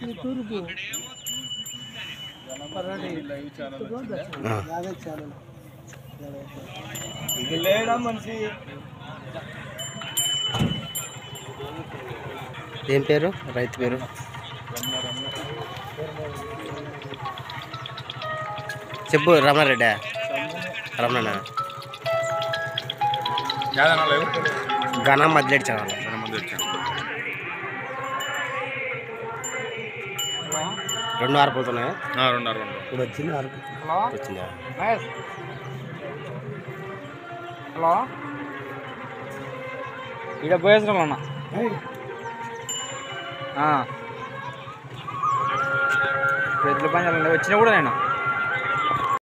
తూర్పు ఆ. యాభై ఛానల్ ఇది లేడా మనిషి ఏం పేరు రైతు పేరు చెప్పు రమణారెడ్డి రమణ ఘన మధ్యలేడు ఛానల్ రెండు ఆరిపోతున్నాయి రెండున్నర రెండు ఇప్పుడు వచ్చింది ఆరు హలో వచ్చిందా మహేష్ హలో ఇక్కడ పోయేసిన అన్న ఎద్దుల పని వచ్చినా కూడా నేను